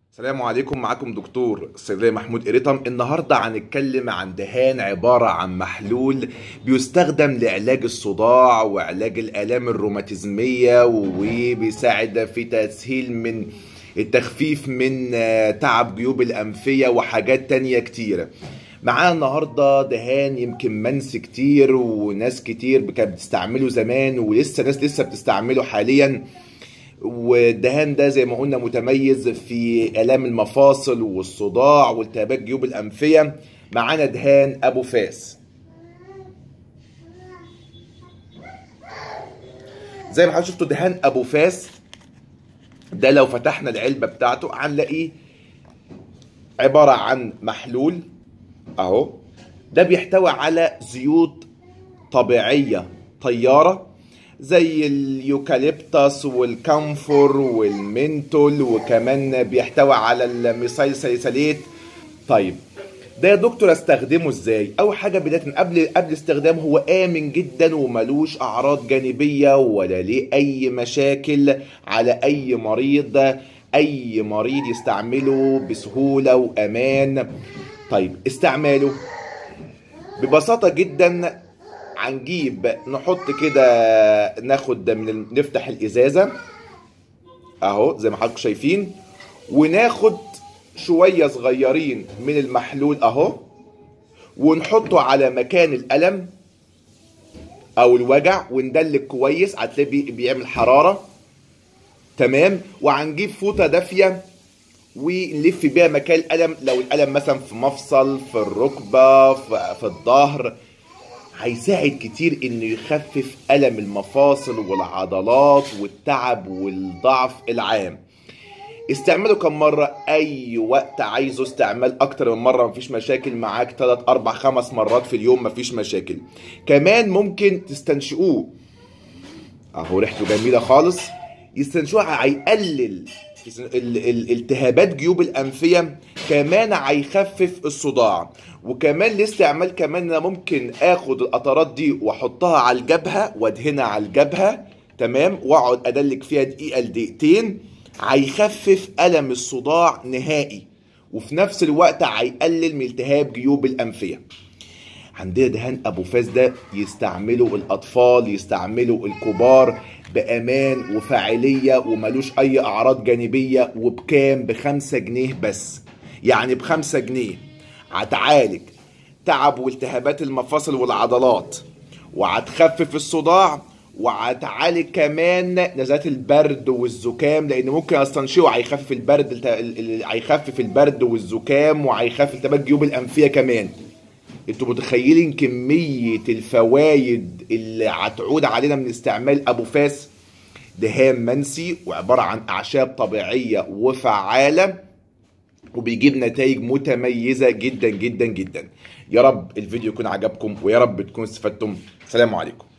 السلام عليكم معاكم دكتور الصيدلي محمود قريطم النهارده هنتكلم عن دهان عباره عن محلول بيستخدم لعلاج الصداع وعلاج الالام الروماتيزميه وبيساعد في تسهيل من التخفيف من آه، تعب جيوب الانفيه وحاجات تانية كتيره معانا النهارده دهان يمكن منسي كتير وناس كتير كانت بتستعمله زمان ولسه ناس لسه بتستعمله حاليا والدهان ده زي ما قلنا متميز في الام المفاصل والصداع والتهابات جيوب الانفيه معانا دهان ابو فاس زي ما حضرتك شفتوا دهان ابو فاس ده لو فتحنا العلبه بتاعته هنلاقيه عباره عن محلول اهو ده بيحتوي على زيوت طبيعيه طياره زي اليوكاليبتاس والكامفور والمنتول وكمان بيحتوي على الميثايل ساليساليت طيب ده يا دكتور استخدمه ازاي اول حاجه بدايه قبل قبل استخدامه هو امن جدا وملوش اعراض جانبيه ولا ليه اي مشاكل على اي مريض اي مريض يستعمله بسهوله وامان طيب استعماله ببساطه جدا هنجيب نحط كده ناخد من ال- نفتح الازازه اهو زي ما حضراتكم شايفين وناخد شويه صغيرين من المحلول اهو ونحطه على مكان الالم او الوجع وندلك كويس هتلاقيه بي- بيعمل حراره تمام وهنجيب فوطه دافيه ونلف بيها مكان الالم لو الالم مثلا في مفصل في الركبه في, في الظهر هيساعد كتير انه يخفف الم المفاصل والعضلات والتعب والضعف العام استعمله كم مرة أي وقت عايزه استعمال أكتر من مرة مفيش مشاكل معاك تلات أربع خمس مرات في اليوم مفيش مشاكل كمان ممكن تستنشقوه أهو ريحته جميلة خالص يستنشقوه هيقلل ال- ال- التهابات جيوب الأنفية كمان هيخفف الصداع وكمان الاستعمال كمان أنا ممكن آخد القطرات دي وأحطها على الجبهة وأدهنها على الجبهة تمام وأقعد أدلك فيها دقيقة لدقيقتين هيخفف ألم الصداع نهائي وفي نفس الوقت هيقلل من التهاب جيوب الأنفية عندنا دهان ابو فاس ده يستعمله الاطفال يستعمله الكبار بامان وفاعليه وملوش اي اعراض جانبيه وبكام بخمسة جنيه بس يعني بخمسة جنيه هتعالج تعب والتهابات المفاصل والعضلات وهتخفف الصداع وهتعالج كمان نزلات البرد والزكام لان ممكن استنشقه هيخفف البرد الت- ال- ال- هيخفف البرد والزكام وهيخفف التهابات جيوب الانفيه كمان انتوا متخيلين كمية الفوايد اللي هتعود علينا من استعمال ابو فاس دهان منسي وعبارة عن اعشاب طبيعية وفعالة وبيجيب نتائج متميزة جدا جدا جدا يا رب الفيديو يكون عجبكم ويا رب تكونوا استفدتم سلام عليكم